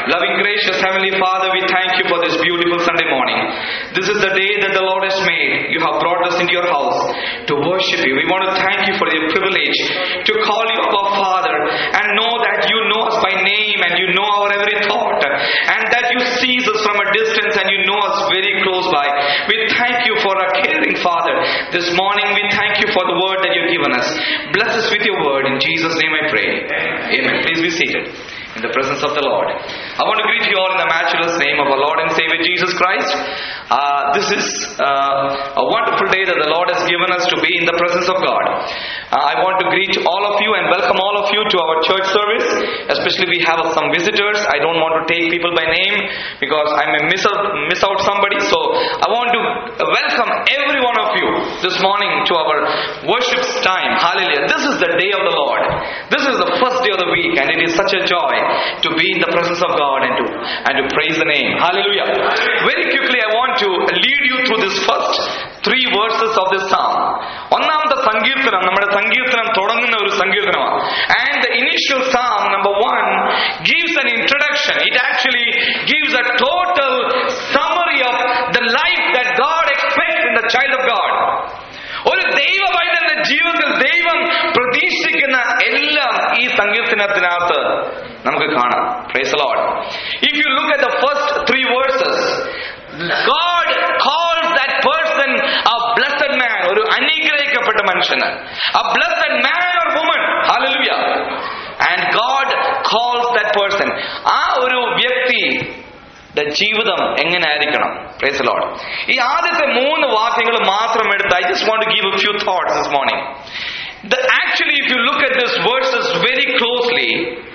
Loving, gracious Heavenly Father, we thank you for this beautiful Sunday morning. This is the day that the Lord has made. You have brought us into your house to worship you. We want to thank you for the privilege to call you our Father and know that you know us by name and you know our every thought and that you see us from a distance and you know us very close by. We thank you for a caring Father. This morning we thank you for the word that you've given us. Bless us with your word. In Jesus' name I pray. Amen. Please be seated in the presence of the Lord. I want to greet you all in the matchless name of our Lord and Savior Jesus Christ. Uh, this is uh, a wonderful day that the Lord has given us to be in the presence of God. Uh, I want to greet all of you and welcome all of you to our church service. Especially we have some visitors. I don't want to take people by name because I may miss out, miss out somebody. So I want to welcome every one of you this morning to our worship time. Hallelujah. This is the day of the Lord. This is the first day of the week and it is such a joy to be in the presence of God and to and to praise the name. Hallelujah. Very quickly I want to lead you through this first three verses of this psalm. ഒന്നാമത്തെ സങ്കീർത്തനം നമ്മുടെ സങ്കീർത്തനം തുടങ്ങുന്ന ഒരു സങ്കീർത്തനമാണ് and the initial psalm number one gives an introduction. It actually gives a total summary of the life that God expects in the child of God. ഒരു ദൈവവൈദ്യന്റെ ജീവിതത്തിൽ ദൈവം പ്രതീക്ഷിക്കുന്ന എല്ലാം ഈ സങ്കീർത്തനത്തിനകത്ത് നമുക്ക് കാണാം praise Lord if you look at the first three verses God calls that person a blessed man ഒരു അനുഗ്രഹിക്കപ്പെട്ട മനുഷ്യന് a blessed man or woman hallelujah and god calls that person ആ ഒരു വ്യക്തി ജീവിതം എങ്ങനെ ആയിരിക്കണം പ്രൈസ് ലോഡ് ഈ ആദ്യത്തെ മൂന്ന് വാക്യങ്ങൾ മാത്രം എടുത്ത് I just want to give a few thoughts this morning actually if you look at this verses very closely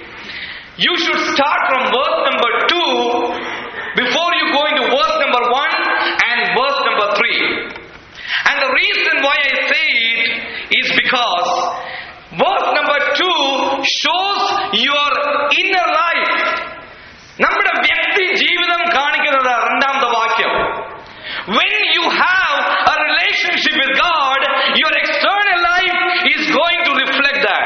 you should start from verse number 2 before you go into verse number 1 and verse number 3. And the reason why I say it is because verse number 2 shows your inner life. നമ്മുടെ വ്യക്തി ജീവിതം കാണിക്കുന്നത് രണ്ടാമത്തെ വാക്യം when you have a relationship with God, your external life is going to reflect that.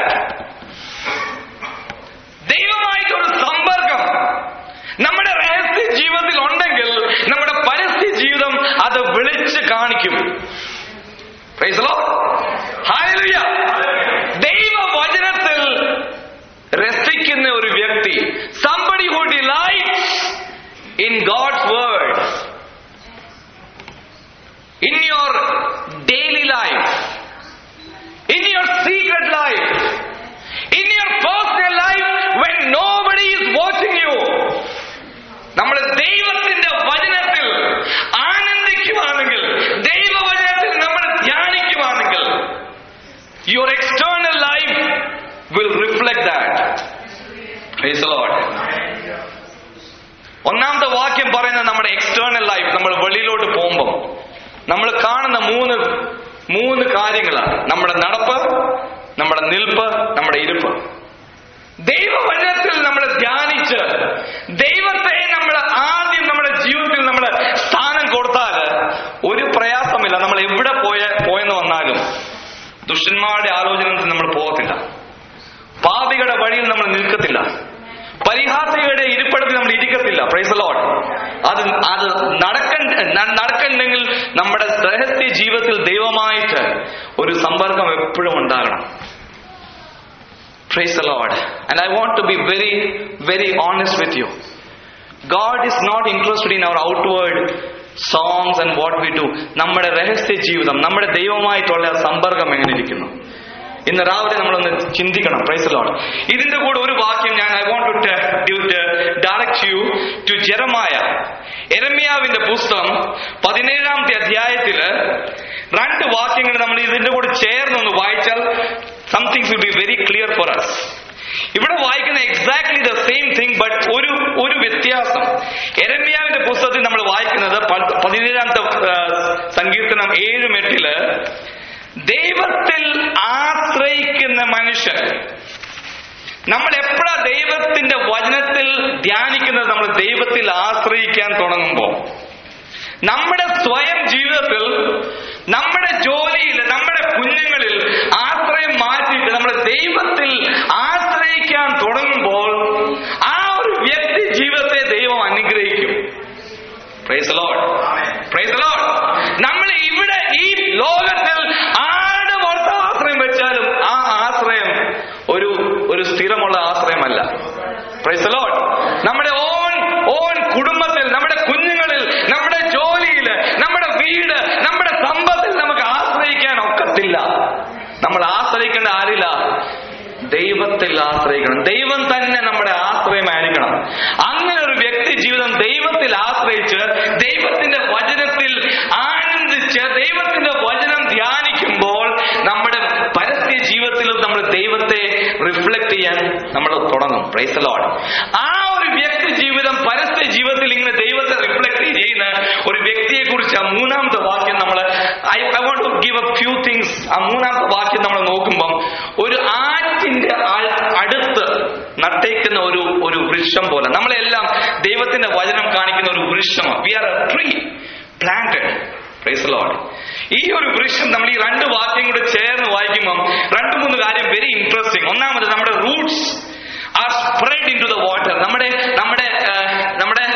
ദൈവമായിട്ടൊരു സമ്പർക്കം നമ്മുടെ രഹസ്യ ജീവിതത്തിൽ ഉണ്ടെങ്കിൽ നമ്മുടെ പരസ്യ ജീവിതം അത് വിളിച്ച് കാണിക്കും Praise the Lord. Hallelujah. ദൈവവചനത്തിൽ രസിക്കുന്ന ഒരു വ്യക്തി somebody who delights in God's word in your daily life in your secret life in your personal life when nobody is watching you നമ്മൾ ദൈവത്തിന്റെ വചനത്തിൽ ആനന്ദിക്കുവാണെങ്കിൽ ദൈവവചനത്തിൽ നമ്മൾ ധ്യാനിക്കുവാണെങ്കിൽ your external life will reflect that Lord ഒന്നാമത്തെ വാക്യം പറയുന്നത് നമ്മുടെ എക്സ്റ്റേണൽ ലൈഫ് നമ്മൾ വെളിയിലോട്ട് പോകുമ്പോൾ നമ്മൾ കാണുന്ന മൂന്ന് മൂന്ന് കാര്യങ്ങളാണ് നമ്മുടെ നടപ്പ് നമ്മുടെ നിൽപ്പ് നമ്മുടെ ഇരുപ്പ് ദൈവവചനത്തിൽ നമ്മൾ ധ്യാനിച്ച് ദൈവത്തെ നമ്മൾ ആദ്യം നമ്മുടെ ജീവിതത്തിൽ നമ്മൾ സ്ഥാനം കൊടുത്താൽ ഒരു പ്രയാസമില്ല നമ്മൾ എവിടെ പോയ പോയെന്ന് വന്നാലും ദുഷ്ടന്മാരുടെ ആലോചനത്തിൽ നമ്മൾ പോകത്തില്ല പാപികളുടെ വഴിയിൽ നമ്മൾ നിൽക്കത്തില്ല പരിഹാസികളുടെ ഇരിപ്പിടത്തിൽ നമ്മൾ ഇരിക്കത്തില്ല പ്രൈസ് ലോഡ് അത് അത് നടക്ക നടക്കണ്ടെങ്കിൽ നമ്മുടെ രഹസ്യ ജീവിതത്തിൽ ദൈവമായിട്ട് ഒരു സമ്പർക്കം എപ്പോഴും ഉണ്ടാകണം praise Lord and I want to be very very honest with you God is not interested in our outward songs and what we do നമ്മുടെ രഹസ്യ ജീവിതം നമ്മുടെ ദൈവമായിട്ടുള്ള സമ്പർക്കം എങ്ങനെ ഇരിക്കുന്നു ഇന്ന് രാവിലെ നമ്മളൊന്ന് ചിന്തിക്കണം പ്രൈസ് ലോഡ് ഇതിന്റെ കൂടെ ഒരു വാക്യം ഞാൻ I want to direct you to Jeremiah എരമ്യാവിന്റെ പുസ്തകം പതിനേഴാമത്തെ അധ്യായത്തില് രണ്ട് വാക്യങ്ങൾ നമ്മൾ ഇതിന്റെ കൂടെ ചേർന്നൊന്ന് വായിച്ചാൽ something will be very clear for us ഇവിടെ വായിക്കുന്ന exactly the same thing but ഒരു ഒരു വ്യത്യാസം എരമ്യാവിന്റെ പുസ്തകത്തിൽ നമ്മൾ വായിക്കുന്നത് പതിനേഴാമത്തെ സങ്കീർത്തനം ഏഴും എട്ടില് ദൈവത്തിൽ ആശ്രയിക്കുന്ന മനുഷ്യൻ നമ്മൾ എപ്പോഴാ ദൈവത്തിന്റെ വചനത്തിൽ ധ്യാനിക്കുന്നത് നമ്മൾ ദൈവത്തിൽ ആശ്രയിക്കാൻ തുടങ്ങുമ്പോൾ നമ്മുടെ സ്വയം ജീവിതത്തിൽ നമ്മുടെ ജോലിയിൽ നമ്മുടെ കുഞ്ഞുങ്ങളിൽ ആശ്രയം മാറ്റിയിട്ട് നമ്മൾ ദൈവത്തിൽ ആശ്രയിക്കാൻ തുടങ്ങുമ്പോൾ ആ ഒരു വ്യക്തി ജീവിതത്തെ പ്രൈസ് ലോഡ് പ്രൈസ് ലോഡ് നമ്മൾ ഇവിടെ ഈ ലോകത്തിൽ ആരുടെ പുറത്ത് ആശ്രയം വെച്ചാലും ആ ആശ്രയം ഒരു ഒരു സ്ഥിരമുള്ള ആശ്രയമല്ല പ്രൈസ് ലോഡ് നമ്മുടെ ഓൺ ഓൺ കുടുംബത്തിൽ നമ്മുടെ കുഞ്ഞുങ്ങളിൽ നമ്മുടെ ജോലിയിൽ നമ്മുടെ വീട് നമ്മുടെ സമ്പത്തിൽ നമുക്ക് ആശ്രയിക്കാൻ ഒക്കത്തില്ല നമ്മൾ ആശ്രയിക്കേണ്ട ആരില്ല ദൈവത്തിൽ ആശ്രയിക്കണം ദൈവം തന്നെ നമ്മുടെ ആശ്രയമായിരിക്കണം അങ്ങനെ ഒരു വ്യക്തി ജീവിതം ദൈവത്തിൽ ആശ്രയിച്ച് ദൈവത്തിന്റെ വചനത്തിൽ ആനന്ദിച്ച് ദൈവത്തിന്റെ വചനം ധ്യാനിക്കുമ്പോൾ നമ്മുടെ പരസ്യ ജീവിതത്തിലും നമ്മൾ ദൈവത്തെ റിഫ്ലക്ട് ചെയ്യാൻ നമ്മൾ തുടങ്ങും പ്രൈസ് ലോഡ് ആ ഒരു വ്യക്തി ജീവിതം പരസ്യ ജീവിതത്തിൽ ഇങ്ങനെ ദൈവത്തെ റിഫ്ലക്ട് ചെയ്യുന്ന ഒരു വ്യക്തിയെ കുറിച്ച് ആ മൂന്നാമത്തെ വാക്യം നമ്മൾ I I want to give a few things ആ മൂന്നാമത്തെ വാക്യം നമ്മൾ നോക്കുമ്പം ഒരു ആറ്റിന്റെ ആ- അടുത്ത് നട്ടേക്കുന്ന ഒരു ഒരു വൃക്ഷം പോലെ നമ്മളെല്ലാം ദൈവത്തിന്റെ വചനം കാണിക്കുന്ന ഒരു വൃക്ഷമാണ് we are a tree planted praise Lord ഈ ഒരു വൃക്ഷം നമ്മൾ ഈ രണ്ട് വാക്യം കൂടെ ചേർന്ന് വായിക്കുമ്പം രണ്ട് മൂന്ന് കാര്യം വെരി ഇൻട്രസ്റ്റിംഗ് ഒന്നാമത് നമ്മുടെ roots are spread into the water നമ്മുടെ നമ്മുടെ ആ, നമ്മുടെ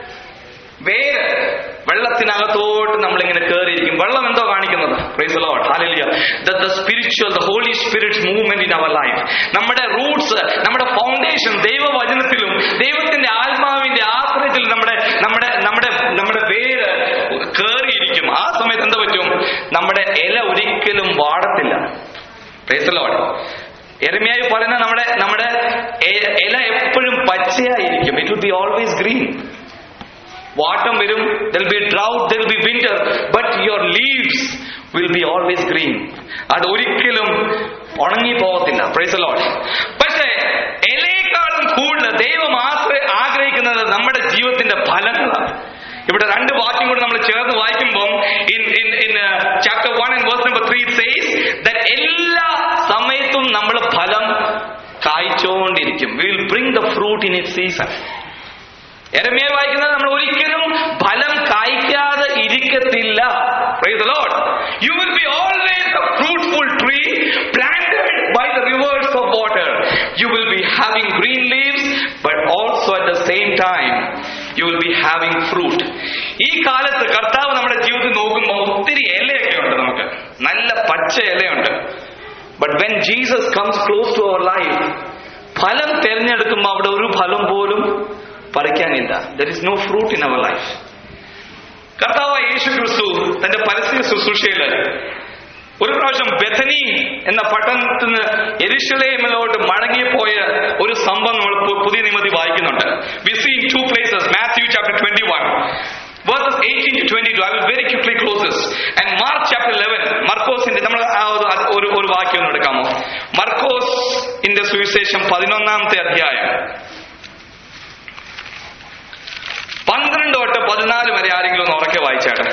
വേര് വെള്ളത്തിനകത്തോട്ട് നമ്മളിങ്ങനെ കയറിയിരിക്കും വെള്ളം എന്തോ കാണിക്കുന്നത് praise Lord hallelujah the spiritual the holy spirit movement in our life നമ്മുടെ റൂട്ട്സ് നമ്മുടെ ഫൗണ്ടേഷൻ ദൈവവചനത്തിലും ദൈവത്തിന്റെ ആത്മാവിന്റെ ആശ്രയത്തിൽ നമ്മുടെ നമ്മുടെ നമ്മുടെ നമ്മുടെ വേര് കയറിയിരിക്കും ആ സമയത്ത് എന്താ പറ്റും നമ്മുടെ ഇല ഒരിക്കലും വാടത്തില്ല പ്രൈസ് ലോട്ട് എരമിയായി പറയുന്ന നമ്മുടെ നമ്മുടെ എ- ഇല എപ്പോഴും പച്ചയായിരിക്കും it will be always green വാട്ടം വരും there'll be drought there'll be winter but your leaves will be always green അത് ഒരിക്കലും ഉണങ്ങി പോകത്തില്ല പ്രൈസ് ലോഡ് പക്ഷേ ഇലയേക്കാളും കൂടുതൽ ദൈവം ആശ്ര ആഗ്രഹിക്കുന്നത് നമ്മുടെ ജീവിതത്തിന്റെ ഫലങ്ങളാണ് ഇവിടെ രണ്ട് വാക്യം കൂടി നമ്മൾ ചേർന്ന് വായിക്കുമ്പോൾ in in in chapter one and verse number three says that എല്ലാ സമയത്തും നമ്മൾ ഫലം കായ്ച്ചുകൊണ്ടിരിക്കും will bring the fruit in it season എരമയെ വായിക്കുന്നത് നമ്മൾ ഒരിക്കലും ഫലം കായ്ക്കാതെ ഇരിക്കത്തില്ല Praise the Lord. You will be always a fruitful tree planted by the rivers of water. You will be having green leaves, but also at the same time, you will be having fruit. ഈ കാലത്ത് കർത്താവ് നമ്മുടെ ജീവിതത്തിൽ നോക്കുമ്പോൾ ഒത്തിരി ഇലയൊക്കെ ഉണ്ട് നമുക്ക് നല്ല പച്ച ഇലയുണ്ട് but when Jesus comes close to our life ഫലം തിരഞ്ഞെടുക്കുമ്പോൾ അവിടെ ഒരു ഫലം പോലും പറിക്കാനില്ല there is no fruit in our life കർത്താവ് യേശു ക്രിസ്തു തന്റെ പരസ്യ ശുശ്രൂഷയില് ഒരു പ്രാവശ്യം ബethany എന്ന പട്ടണത്തിൽ നിന്ന് എരിശിലേമിലോട്ട് മടങ്ങിപ്പോയ ഒരു സംഭവം നമ്മൾ പു- പുതിയ നിയമത്തിൽ വായിക്കുന്നുണ്ട് we see in two places Matthew chapter twenty one Verses 18 to 22, I will very quickly close this. And Mark chapter 11, മർക്കോസിന്റെ നമ്മൾ ആ ഒരു ഒരു ഒരു വാക്യം ഒന്ന് എടുക്കാമോ മർക്കോസ് ഇന്റെ സുവിശേഷം പതിനൊന്നാമത്തെ അധ്യായം പന്ത്രണ്ട് തൊട്ട് പതിനാല് വരെ ആരെങ്കിലും ഒന്ന് ഉറക്കെ വായിച്ചാട്ടെ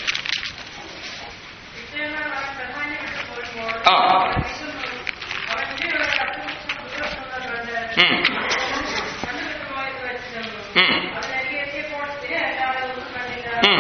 ആ ഉം. ഉം. ഉം.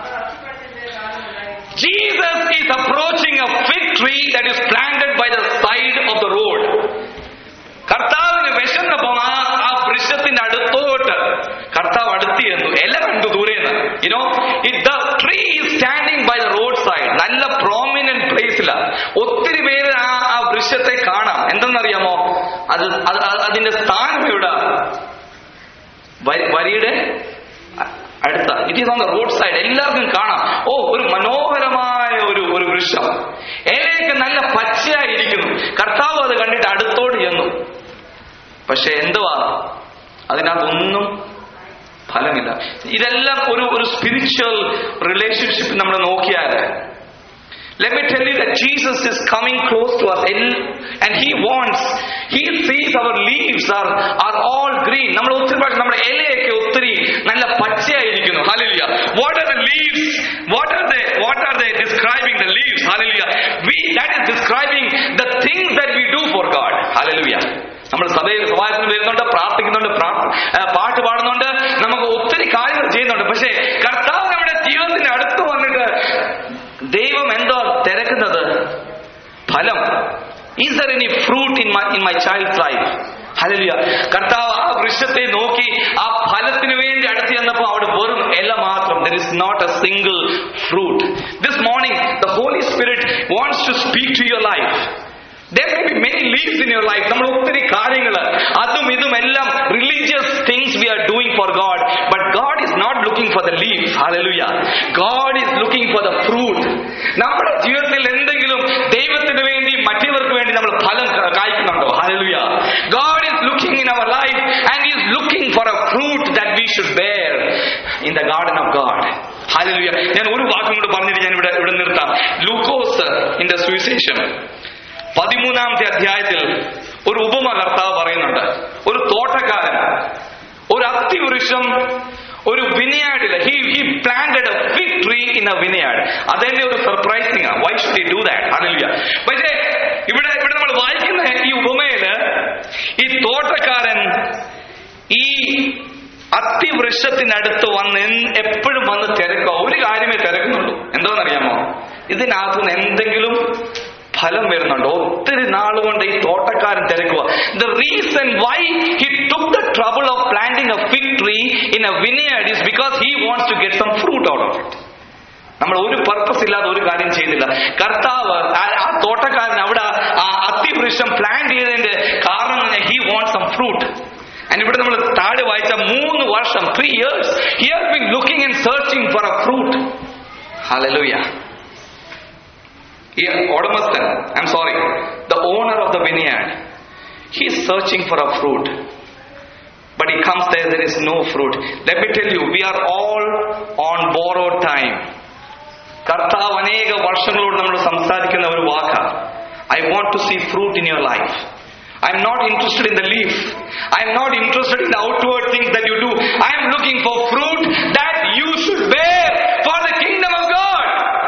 Jesus is approaching a fig tree that is planted by the side of the road. കർത്താവിന് വിശന്നപ്പോ ആ ആ വൃക്ഷത്തിന്റെ അടുത്തോട്ട് കർത്താവ് അടുത്ത് ചെന്നു ഇല കണ്ടു ദൂരെ you know the tree standing by the road side നല്ല പ്രോമിനന്റ് പ്ലേസിലാണ് ഒത്തിരി പേര് ആ ആ വൃക്ഷത്തെ കാണാം എന്തെന്നറിയാമോ അത് അത് അത് അതിന്റെ സ്ഥാനം എവിടെ വരി- വരിയുടെ അ- അടുത്ത it is on the road side എല്ലാവർക്കും കാണാം ഓ ഒരു മനോഹരമായ ഒരു ഒരു വൃക്ഷം ഇലയൊക്കെ നല്ല പച്ചയായിരിക്കുന്നു കർത്താവ് അത് കണ്ടിട്ട് അടുത്തോട്ട് ചെന്നു പക്ഷെ എന്തുവാ അതിനകത്തൊന്നും ഫലമില്ല ഇതെല്ലാം ഒരു ഒരു സ്പിരിച്വൽ റിലേഷൻഷിപ്പ് നമ്മൾ നോക്കിയാൽ Let me tell you that Jesus is coming close to us El- and He wants, He sees our leaves are, are all green. നമ്മൾ ഒത്തിരി പ്രാവശ്യം നമ്മുടെ ഇലയൊക്കെ ഒത്തിരി നല്ല പച്ചയായിരിക്കുന്നു hallelujah what are the leaves what are the what are the describing the leaves hallelujah we that is describing the things that we do for God hallelujah നമ്മൾ സഭയിൽ സമാജത്തിൽ വരുന്നുണ്ട് പ്രാർത്ഥിക്കുന്നുണ്ട് പ്രാർത്ഥ- ആ, പാട്ട് പാടുന്നുണ്ട് നമുക്ക് ഒത്തിരി കാര്യങ്ങൾ ചെയ്യുന്നുണ്ട് പക്ഷേ കർത്താവ് നമ്മുടെ ജീവിതത്തിന്റെ അടുത്ത് വന്നിട്ട് ദൈവം എന്തോ തിരക്കുന്നത് ഫലം is there any fruit in my in my child life hallelujah കർത്താവ് ആ വൃക്ഷത്തെ നോക്കി ആ ഫലത്തിന് വേണ്ടി അടുത്ത് ചെന്നപ്പോൾ അവിടെ വെറും ഇല മാത്രം there not a single fruit. This morning, the Holy Spirit wants to speak to your life. There may be many leaves in your life. നമ്മൾ ഒത്തിരി കാര്യങ്ങൾ അതും ഇതും എല്ലാം religious things we are doing for God but God is not looking for the leave hallelujah God is looking for the fruit നമ്മുടെ ജീവിതത്തിൽ എന്തെങ്കിലും ദൈവത്തിന് വേണ്ടി മറ്റവർക്ക് വേണ്ടി നമ്മൾ ഫലം ക- കായ്ക്കുന്നുണ്ടോ hallelujah God is looking in our life and is looking for a fruit that we should bear in the garden of God hallelujah ഞാൻ ഒരു വാക്കും കൂടെ പറഞ്ഞിട്ട് ഞാൻ ഇവിടെ ഇവിടെ നിർത്താം ലൂക്കോസ് ഇൻ ദ സുവിശേഷം പതിമൂന്നാമത്തെ അധ്യായത്തിൽ ഒരു ഉപമ കർത്താവ് പറയുന്നുണ്ട് ഒരു തോട്ടക്കാരൻ ഒരു അത്തിവൃക്ഷം ഒരു വിനയാഡില് he he planted a fig tree in a vineyard അതെന്നെ ഒരു surprising why should he do that അറിയില്ല പക്ഷേ ഇവിടെ ഇവിടെ നമ്മൾ വായിക്കുന്ന ഈ ഉപമയില് ഈ തോട്ടക്കാരൻ ഈ അത്തിവൃക്ഷത്തിനടുത്ത് വന്ന് എൻ- എപ്പോഴും വന്ന് തിരക്കുക ഒരു കാര്യമേ തിരക്കുന്നുള്ളൂ എന്താണെന്നറിയാമോ ഇതിനകത്തുനിന്ന് എന്തെങ്കിലും ഫലം വരുന്നുണ്ട് ഒത്തിരി നാളുകൊണ്ട് ഈ തോട്ടക്കാരൻ തിരക്കുക the reason why he took the trouble of planting a fig tree in a vineyard is because he wants to get some fruit out of it നമ്മൾ ഒരു പർപ്പസ് ഇല്ലാതെ ഒരു കാര്യം ചെയ്തില്ല കർത്താവ് ആ- ആ തോട്ടക്കാരൻ അവിടെ ആ അത്തിവൃക്ഷം പ്ലാൻ ചെയ്തതിന്റെ കാരണം he want some fruit and ഇവിടെ നമ്മൾ താഴെ വായിച്ച മൂന്ന് വർഷം three years he has been looking and searching for a fruit hallelujah ഈ ഉടമസ്ഥൻ I'm sorry the owner of the vineyard he is searching for a fruit But he comes there, there is no fruit. Let me tell you, we are all on borrowed time. കർത്താവ് അനേക വർഷങ്ങളോട് നമ്മൾ സംസാരിക്കുന്ന ഒരു വാക്ക I want to see fruit in your life I'm not interested in the leaf I'm not interested in the outward things that you do I'm looking for fruit that you should bear for the kingdom of God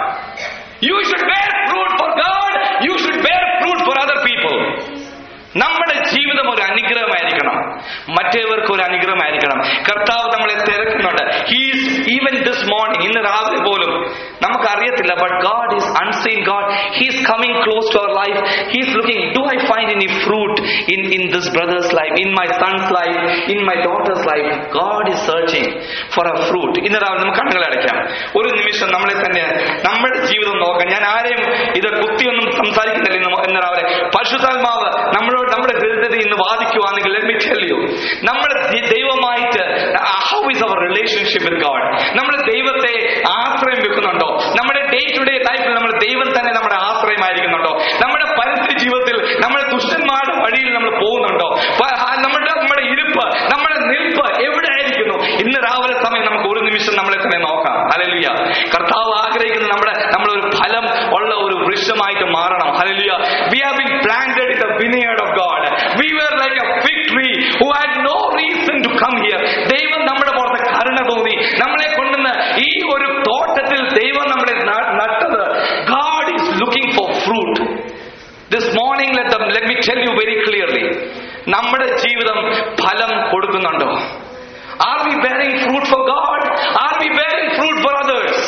you should bear fruit for God you should bear fruit for other people നമ്മുടെ ജീവിതം ഒരു അനുഗ്രഹമായിരിക്കണം മറ്റേവർക്ക് ഒരു അനുഗ്രഹമായിരിക്കണം കർത്താവ് നമ്മളെ തിരക്കുന്നുണ്ട് ഹീസ് ഈവൻ ദിസ് മോർണിംഗ് ഇന്ന് രാവിലെ പോലും നമുക്കറിയത്തില്ല but God is unseen God he's coming close to our life he's looking do I find in ഈ fruit in in this brother's life in my son's life in my daughter's life God is searching for a fruit ഇന്ന് രാവിലെ നമുക്ക് കണ്ണുകൾ അടയ്ക്കാം ഒരു നിമിഷം നമ്മളെ തന്നെ നമ്മുടെ ജീവിതം നോക്കാം ഞാൻ ആരെയും ഇത് കുത്തിയൊന്നും സംസാരിക്കുന്നില്ല ഇന്ന് ഇന്ന് രാവിലെ പരിശുദ്ധാത്മാവ് നമ്മളോട് നമ്മുടെ ഹൃദയത്തിൽ ഇന്ന് വാദിക്കുവാണെങ്കിൽ let me tell you നമ്മുടെ ദി- ദൈവമായിട്ട് how is our relationship with God നമ്മൾ ദൈവത്തെ ആശ്രയം വെക്കുന്നുണ്ടോ നമ്മുടെ ഡേ ടു ഡേ ലൈഫിൽ നമ്മൾ ദൈവം തന്നെ നമ്മുടെ ആശ്രയമായിരിക്കുന്നുണ്ടോ നമ്മുടെ പരിസ്ഥിതി ജീവിതത്തിൽ നമ്മുടെ ദുഷ്ടന്മാരുടെ വഴിയിൽ നമ്മൾ പോകുന്നുണ്ടോ പ- ആ നമ്മുടെ നമ്മുടെ ഇരിപ്പ് നമ്മുടെ നിൽപ്പ് എവിടെ ആയിരിക്കുന്നു ഇന്ന് രാവിലെ സമയം നമുക്ക് ഒരു നിമിഷം നമ്മളെ തന്നെ നോക്കാം ഹലലിയ കർത്താവ് ആഗ്രഹിക്കുന്ന നമ്മുടെ നമ്മളൊരു ഫലം ഉള്ള ഒരു വൃക്ഷമായിട്ട് മാറണം hallelujah we have been planted in the vineyard of God we were like a fig tree who had no reason to come here ദൈവം നമ്മുടെ പുറത്ത് കരുണ തോന്നി നമ്മളെ കൊണ്ടുവന്ന് ഈ ഒരു തോട്ടത്തിൽ ദൈവം നമ്മളെ ന- നട്ടത് God is looking for fruit this morning let let me tell you very clearly നമ്മുടെ ജീവിതം ഫലം കൊടുക്കുന്നുണ്ടോ are we bearing fruit for God are we bearing fruit for others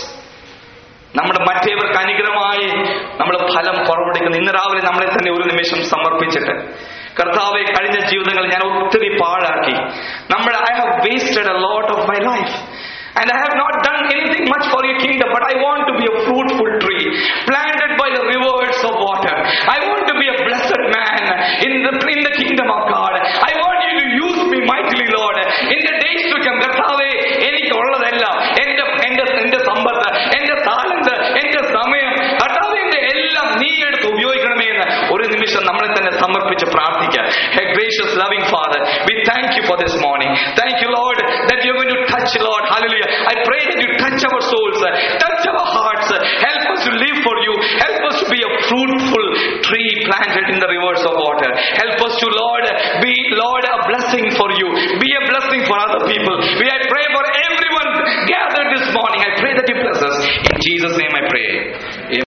നമ്മുടെ മറ്റേവർക്ക് അനുഗ്രഹമായി നമ്മൾ ഫലം പുറപ്പെടുക്കുന്നു ഇന്ന് രാവിലെ നമ്മളെ തന്നെ ഒരു നിമിഷം സമർപ്പിച്ചിട്ട് കർത്താവെ കഴിഞ്ഞ ജീവിതങ്ങൾ ഞാൻ ഒത്തിരി പാഴാക്കി നമ്മൾ I have wasted a lot of my life And I have not done anything much for your kingdom, but I want to be a fruitful tree, planted by the rivers of water. I want to be a blessed man in the, in the kingdom of God. I want you to use me mightily, Lord. In the days to come, കർത്താവേ എനിക്ക് ഉള്ളതെല്ലാം എന്റെ എന്റെ എന്റെ സമ്പത്ത് എന്റെ താലന്ത് എന്റെ സമയം കർത്താവ് എന്റെ എല്ലാം നീ എടുത്ത് ഉപയോഗിക്കണമേ എന്ന് ഒരു നിമിഷം നമ്മളെ തന്നെ സമർപ്പിച്ച് പ്രാർത്ഥിക്കാം